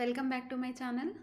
welcome back to my channel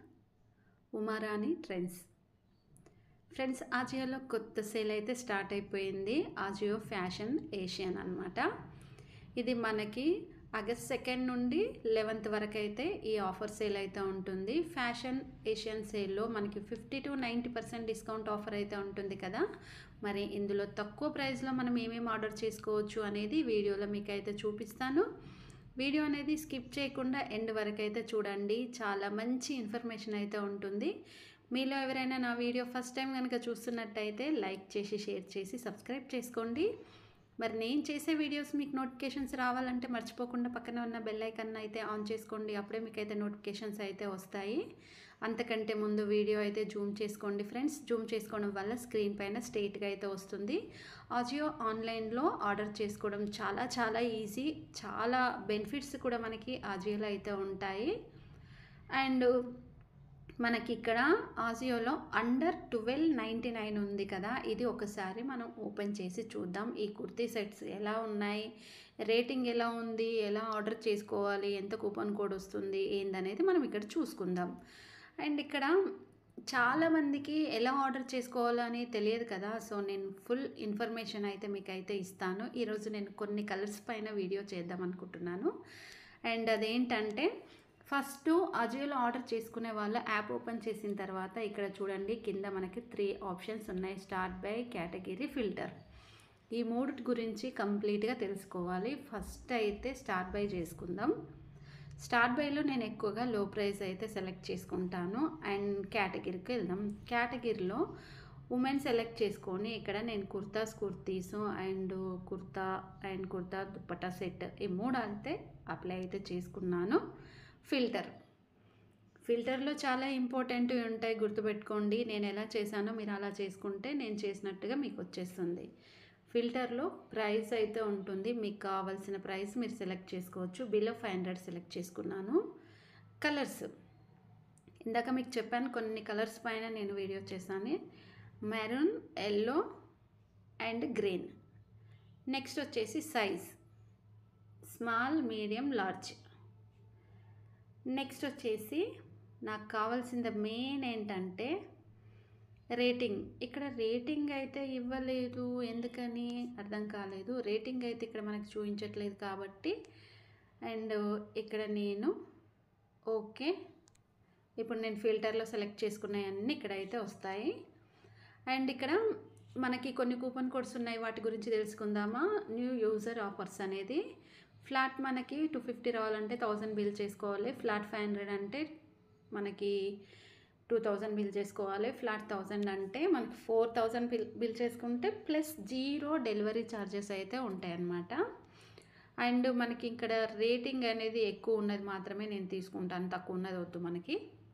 Umarani trends friends ఆజియోలో కొత్త sale అయితే స్టార్ట్ అయిపోయింది ఆజియో ఫ్యాషన్ ఏషియన్ అనమాట ఇది మనకి ఆగస్ట్ సెకండ్ నుండి లెవెన్త్ వరకు అయితే ఈ ఆఫర్ సేల్ అయితే ఉంటుంది ఫ్యాషన్ ఏషియన్ సేల్లో మనకి fifty to ninety percent discount offer అయితే ఉంటుంది కదా మరి ఇందులో తక్కువ ప్రైస్లో మనం ఏమేమి ఆర్డర్ చేసుకోవచ్చు అనేది వీడియోలో మీకు అయితే చూపిస్తాను వీడియో అనేది స్కిప్ చేయకుండా ఎండ్ వరకు అయితే చూడండి చాలా మంచి ఇన్ఫర్మేషన్ అయితే ఉంటుంది మీలో ఎవరైనా నా వీడియో ఫస్ట్ టైం కనుక చూస్తున్నట్టయితే లైక్ చేసి షేర్ చేసి సబ్స్క్రైబ్ చేసుకోండి మరి నేను చేసే వీడియోస్ మీకు నోటిఫికేషన్స్ రావాలంటే మర్చిపోకుండా పక్కన ఉన్న బెల్ ఐకన్ అయితే ఆన్ చేసుకోండి అప్పుడే మీకు అయితే నోటిఫికేషన్స్ అయితే వస్తాయి అంతకంటే ముందు వీడియో అయితే జూమ్ చేసుకోండి ఫ్రెండ్స్ జూమ్ చేసుకోవడం వల్ల స్క్రీన్ పైన స్ట్రెయిట్గా అయితే వస్తుంది ఆజియో ఆన్లైన్లో ఆర్డర్ చేసుకోవడం చాలా చాలా ఈజీ చాలా బెనిఫిట్స్ కూడా మనకి ఆజియోలో అయితే ఉంటాయి అండ్ మనకి ఇక్కడ ఆజియోలో అండర్ ట్వెల్వ్ నైంటీ నైన్ ఉంది కదా ఇది ఒకసారి మనం ఓపెన్ చేసి చూద్దాం ఈ కుర్తీ సెట్స్ ఎలా ఉన్నాయి రేటింగ్ ఎలా ఉంది ఎలా ఆర్డర్ చేసుకోవాలి ఎంత కూపన్ కోడ్ వస్తుంది ఏందనేది మనం ఇక్కడ చూసుకుందాం అండ్ ఇక్కడ చాలామందికి ఎలా ఆర్డర్ చేసుకోవాలని తెలియదు కదా సో నేను ఫుల్ ఇన్ఫర్మేషన్ అయితే మీకు అయితే ఇస్తాను ఈరోజు నేను కొన్ని కలర్స్ పైన వీడియో చేద్దాం అనుకుంటున్నాను అండ్ అదేంటంటే ఫస్ట్ అజియోలో ఆర్డర్ చేసుకునే వాళ్ళు యాప్ ఓపెన్ చేసిన తర్వాత ఇక్కడ చూడండి కింద మనకి త్రీ ఆప్షన్స్ ఉన్నాయి స్టార్ట్ బై కేటగిరీ ఫిల్టర్ ఈ మూడు గురించి కంప్లీట్గా తెలుసుకోవాలి ఫస్ట్ అయితే స్టార్ట్ బై చేసుకుందాం స్టార్ట్ బైలో నేను ఎక్కువగా లో ప్రైస్ అయితే సెలెక్ట్ చేసుకుంటాను అండ్ కేటగిరీకి వెళ్దాం కేటగిరీలో ఉమెన్ సెలెక్ట్ చేసుకొని ఇక్కడ నేను kurtas kurtis and kurta and kurta dupatta set ఈ మూడు అయితే అప్లై అయితే చేసుకున్నాను ఫిల్టర్ ఫిల్టర్లో చాలా ఇంపార్టెంట్ ఉంటాయి గుర్తుపెట్టుకోండి నేను ఎలా చేశానో మీరు అలా చేసుకుంటే నేను చేసినట్టుగా మీకు వచ్చేస్తుంది ఫిల్టర్లో ప్రైస్ అయితే ఉంటుంది మీకు కావాల్సిన ప్రైస్ మీరు సెలెక్ట్ చేసుకోవచ్చు బిలో ఫైవ్ హండ్రెడ్ సెలెక్ట్ చేసుకున్నాను కలర్స్ ఇందాక మీకు చెప్పాను కొన్ని కలర్స్ పైన నేను వీడియో చేశాను maroon yellow and green next వచ్చేసి size small medium large next వచ్చేసి నాకు కావాల్సిన మెయిన్ ఏంటంటే రేటింగ్ ఇక్కడ రేటింగ్ అయితే ఇవ్వలేదు ఎందుకని అర్థం కాలేదు రేటింగ్ అయితే ఇక్కడ మనకు చూపించట్లేదు కాబట్టి అండ్ ఇక్కడ నేను ఓకే ఇప్పుడు నేను ఫిల్టర్లో సెలెక్ట్ చేసుకున్నవన్నీ ఇక్కడ అయితే వస్తాయి అండ్ ఇక్కడ మనకి కొన్ని కూపన్ కోడ్స్ ఉన్నాయి వాటి గురించి తెలుసుకుందామా న్యూ యూజర్ ఆఫర్స్ అనేది ఫ్లాట్ మనకి టూ ఫిఫ్టీ రావాలంటే థౌజండ్ బిల్ చేసుకోవాలి ఫ్లాట్ ఫైవ్ హండ్రెడ్ అంటే మనకి టూ థౌజండ్ బిల్ చేసుకోవాలి ఫ్లాట్ థౌజండ్ అంటే మనకి ఫోర్ థౌజండ్ బిల్ బిల్ చేసుకుంటే ప్లస్ జీరో డెలివరీ ఛార్జెస్ అయితే ఉంటాయన్నమాట అండ్ మనకి ఇక్కడ రేటింగ్ అనేది ఎక్కువ ఉన్నది మాత్రమే నేను తీసుకుంటాను తక్కువ ఉన్నది వద్దు మనకి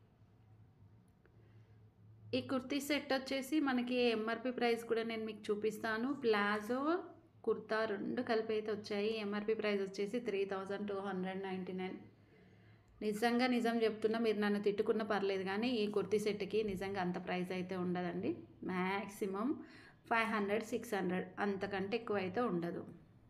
ఈ కుర్తీ సెట్ వచ్చేసి మనకి ఎంఆర్పి ప్రైస్ కూడా నేను మీకు చూపిస్తాను ప్లాజో కుర్తా రెండు కలిపి అయితే వచ్చాయి ఎంఆర్పి ప్రైస్ వచ్చేసి three thousand two hundred ninety nine నిజంగా నిజం చెప్తున్నా మీరు నన్ను తిట్టుకున్న పర్లేదు కానీ ఈ కుర్తీ సెట్కి నిజంగా అంత ప్రైస్ అయితే ఉండదండి maximum five hundred six hundred అంతకంటే ఎక్కువ అయితే ఉండదు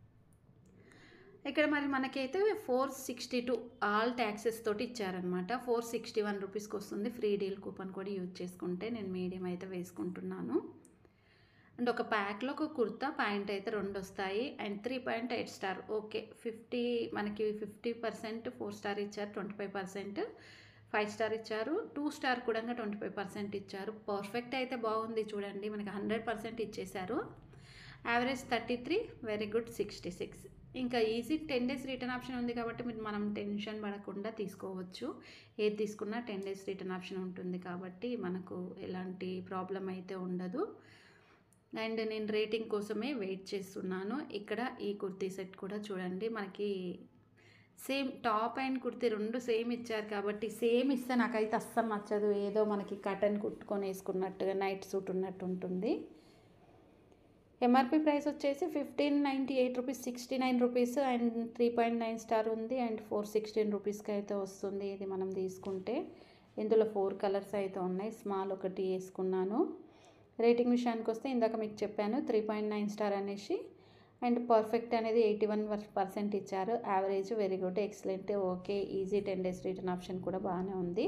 ఇక్కడ మరి మనకైతే four sixty two all taxes తోటి ఇచ్చారనమాట ఫోర్ సిక్స్టీ వన్ రూపీస్కి వస్తుంది ఫ్రీ డీల్ కూపన్ కూడా యూజ్ చేసుకుంటే నేను మీడియం అయితే వేసుకుంటున్నాను అండ్ ఒక ప్యాక్లో ఒక కుర్తా ప్యాంట్ అయితే రెండు వస్తాయి and three point eight star okay fifty మనకి ఫిఫ్టీ పర్సెంట్ ఫోర్ స్టార్ ఇచ్చారు twenty five percent five star ఇచ్చారు టూ స్టార్ కూడా ట్వంటీ ఫైవ్ పర్సెంట్ ఇచ్చారు పర్ఫెక్ట్ అయితే బాగుంది చూడండి మనకి హండ్రెడ్ పర్సెంట్ ఇచ్చేశారు average thirty three very good sixty six ఇంకా easy ten days return option ఉంది కాబట్టి మీరు మనం టెన్షన్ పడకుండా తీసుకోవచ్చు ఏది తీసుకున్నా టెన్ డేస్ రిటర్న్ ఆప్షన్ ఉంటుంది కాబట్టి మనకు ఎలాంటి ప్రాబ్లం అయితే ఉండదు అండ్ నేను రేటింగ్ కోసమే వెయిట్ చేస్తున్నాను ఇక్కడ ఈ కుర్తీ సెట్ కూడా చూడండి మనకి సేమ్ టాప్ అండ్ కుర్తీ రెండు సేమ్ ఇచ్చారు కాబట్టి సేమ్ ఇస్తే నాకైతే అస్సలు నచ్చదు ఏదో మనకి కటన్ కుట్టుకొని వేసుకున్నట్టుగా నైట్ సూట్ ఉన్నట్టు ఉంటుంది ఎంఆర్పి ప్రైస్ వచ్చేసి fifteen ninety eight rupees sixty nine rupees and three point nine star ఉంది అండ్ ఫోర్ సిక్స్టీన్ రూపీస్కి అయితే వస్తుంది ఇది మనం తీసుకుంటే ఇందులో ఫోర్ కలర్స్ అయితే ఉన్నాయి స్మాల్ ఒకటి వేసుకున్నాను రేటింగ్ విషయానికి వస్తే ఇందాక మీకు చెప్పాను త్రీ పాయింట్ నైన్ స్టార్ అనేసి అండ్ పర్ఫెక్ట్ అనేది ఎయిటీ వన్ పర్సెంట్ ఇచ్చారు average very good excellent okay easy ten days return option కూడా బాగానే ఉంది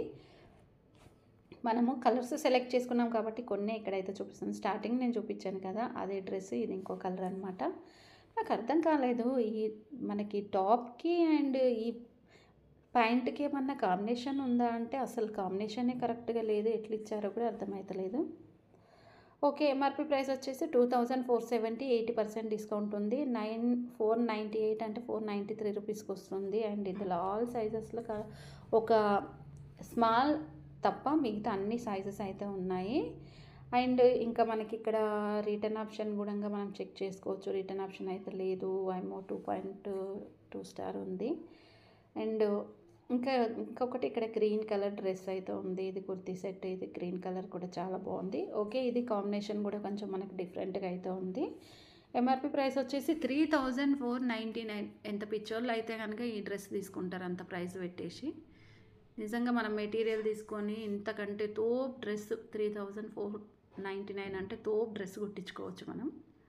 మనము కలర్స్ సెలెక్ట్ చేసుకున్నాం కాబట్టి కొన్ని ఇక్కడైతే చూపిస్తాను స్టార్టింగ్ నేను చూపించాను కదా అదే డ్రెస్ ఇది ఇంకో కలర్ అనమాట నాకు అర్థం కాలేదు ఈ మనకి టాప్కి అండ్ ఈ ప్యాంట్కి ఏమన్నా కాంబినేషన్ ఉందా అంటే అసలు కాంబినేషనే కరెక్ట్గా లేదు ఎట్లా ఇచ్చారో కూడా అర్థమవుతలేదు ఓకే ఎంఆర్పి ప్రైస్ వచ్చేసి two thousand four seventy eighty percent discount ఉంది నైన్ ఫోర్ నైంటీ ఎయిట్ అంటే ఫోర్ నైంటీ త్రీ రూపీస్కి వస్తుంది అండ్ ఇందులో ఆల్ సైజెస్లో ఒక స్మాల్ తప్ప మిగతా అన్ని సైజెస్ అయితే ఉన్నాయి అండ్ ఇంకా మనకి ఇక్కడ రిటర్న్ ఆప్షన్ కూడా మనం చెక్ చేసుకోవచ్చు రిటర్న్ ఆప్షన్ అయితే లేదు ఐమో టూ పాయింట్ టూ స్టార్ ఉంది అండ్ ఇంకా ఇంకొకటి ఇక్కడ గ్రీన్ కలర్ డ్రెస్ అయితే ఉంది ఇది కుర్తీ సెట్ ఇది గ్రీన్ కలర్ కూడా చాలా బాగుంది ఓకే ఇది కాంబినేషన్ కూడా కొంచెం మనకు డిఫరెంట్గా అయితే ఉంది ఎంఆర్పి ప్రైస్ వచ్చేసి three thousand four ninety nine ఎంత పిచ్చోళ్ళు అయితే కనుక ఈ డ్రెస్ తీసుకుంటారు అంత ప్రైస్ పెట్టేసి నిజంగా మనం మెటీరియల్ తీసుకొని ఇంతకంటే తోప్ dress three thousand four ninety nine అంటే తోప్ డ్రెస్ కుట్టించుకోవచ్చు మనం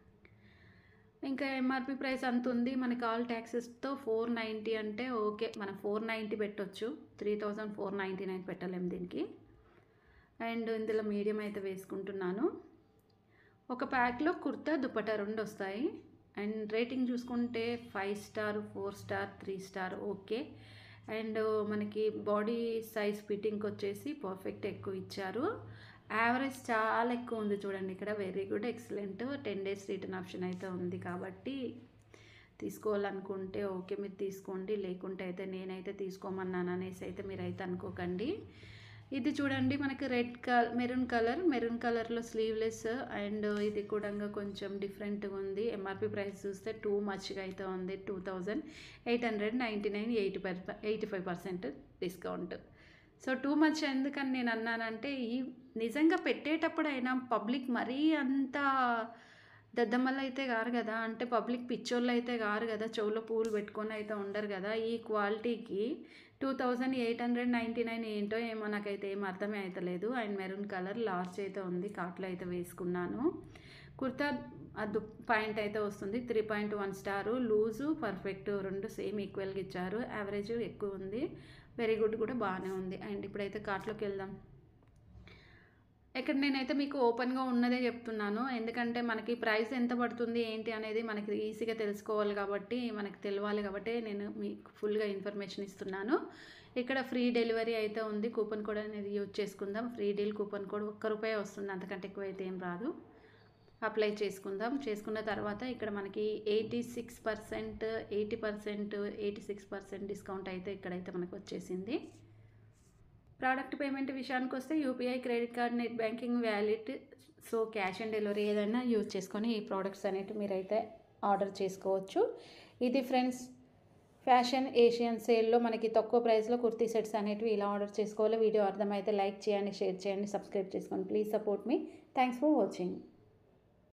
ఇంకా ఎంఆర్పి ప్రైస్ అంత ఉంది మనకి ఆల్ ట్యాక్సెస్తో ఫోర్ నైంటీ అంటే ఓకే మనం ఫోర్ నైంటీ పెట్టొచ్చు three thousand four ninety nine పెట్టలేము దీనికి అండ్ ఇందులో మీడియం అయితే వేసుకుంటున్నాను ఒక ప్యాక్లో కుర్తా దుపట్టా రెండు వస్తాయి అండ్ రేటింగ్ చూసుకుంటే five star four star three star okay and మనకి బాడీ సైజ్ ఫిట్టింగ్కి వచ్చేసి పర్ఫెక్ట్ ఎక్కువ ఇచ్చారు యావరేజ్ చాలా ఎక్కువ ఉంది చూడండి ఇక్కడ very good excellent ten days return option అయితే ఉంది కాబట్టి తీసుకోవాలనుకుంటే ఓకే మీరు తీసుకోండి లేకుంటే అయితే నేనైతే తీసుకోమన్నాను అనేసి అయితే మీరైతే అనుకోకండి ఇది చూడండి మనకి red colour maroon colour maroon కలర్లో స్లీవ్లెస్ అండ్ ఇది కూడా కొంచెం డిఫరెంట్గా ఉంది ఎంఆర్పి ప్రైస్ చూస్తే టూ మచ్గా అయితే ఉంది two thousand eight hundred ninety nine eighty per eighty five percent discount so too much ఎందుకని నేను అన్నానంటే ఈ నిజంగా పెట్టేటప్పుడైనా పబ్లిక్ మరీ అంత దద్దమ్మలు అయితే కారు కదా అంటే పబ్లిక్ పిచ్చోళ్ళు అయితే కారు కదా చెవులో పూలు పెట్టుకొని అయితే ఉండరు కదా ఈ క్వాలిటీకి two thousand eight hundred ninety nine ఏంటో ఏమో నాకైతే ఏం అర్థమే అవుతలేదు అండ్ మెరూన్ కలర్ లార్జ్ అయితే ఉంది కాట్లో అయితే వేసుకున్నాను కుర్తా అది పాయింట్ అయితే వస్తుంది three point one star loose perfect రెండు సేమ్ ఈక్వల్గా ఇచ్చారు యావరేజ్ ఎక్కువ ఉంది వెరీ గుడ్ కూడా బాగానే ఉంది అండ్ ఇప్పుడైతే కార్ట్లోకి వెళ్దాం ఇక్కడ నేనైతే మీకు ఓపెన్గా ఉన్నదే చెప్తున్నాను ఎందుకంటే మనకి ప్రైస్ ఎంత పడుతుంది ఏంటి అనేది మనకి ఈజీగా తెలుసుకోవాలి కాబట్టి మనకి తెలియాలి కాబట్టి నేను మీకు ఫుల్గా ఇన్ఫర్మేషన్ ఇస్తున్నాను ఇక్కడ ఫ్రీ డెలివరీ అయితే ఉంది కూపన్ కోడ్ అనేది యూజ్ చేసుకుందాం ఫ్రీ డీల్ కూపన్ కోడ్ ఒక్క రూపాయి వస్తుంది అంతకంటే ఎక్కువ అయితే ఏం రాదు అప్లై చేసుకుందాం చేసుకున్న తర్వాత ఇక్కడ మనకి eighty six percent eighty percent eighty six percent discount అయితే ఇక్కడైతే మనకు వచ్చేసింది ప్రోడక్ట్ పేమెంట్ విషయానికి వస్తే UPI credit card net banking valid so cash on delivery ఏదైనా యూజ్ చేసుకొని ఈ ప్రోడక్ట్స్ అనేవి మీరైతే ఆర్డర్ చేసుకోవచ్చు ఇది ఫ్రెండ్స్ ఫ్యాషన్ ఏషియన్ సేల్లో మనకి తక్కువ ప్రైస్లో కుర్తీ సెట్స్ అనేటివి ఇలా ఆర్డర్ చేసుకోవాలి వీడియో అర్థమైతే లైక్ చేయండి షేర్ చేయండి సబ్స్క్రైబ్ చేసుకోండి ప్లీజ్ సపోర్ట్ మీ థ్యాంక్స్ ఫర్ వాచింగ్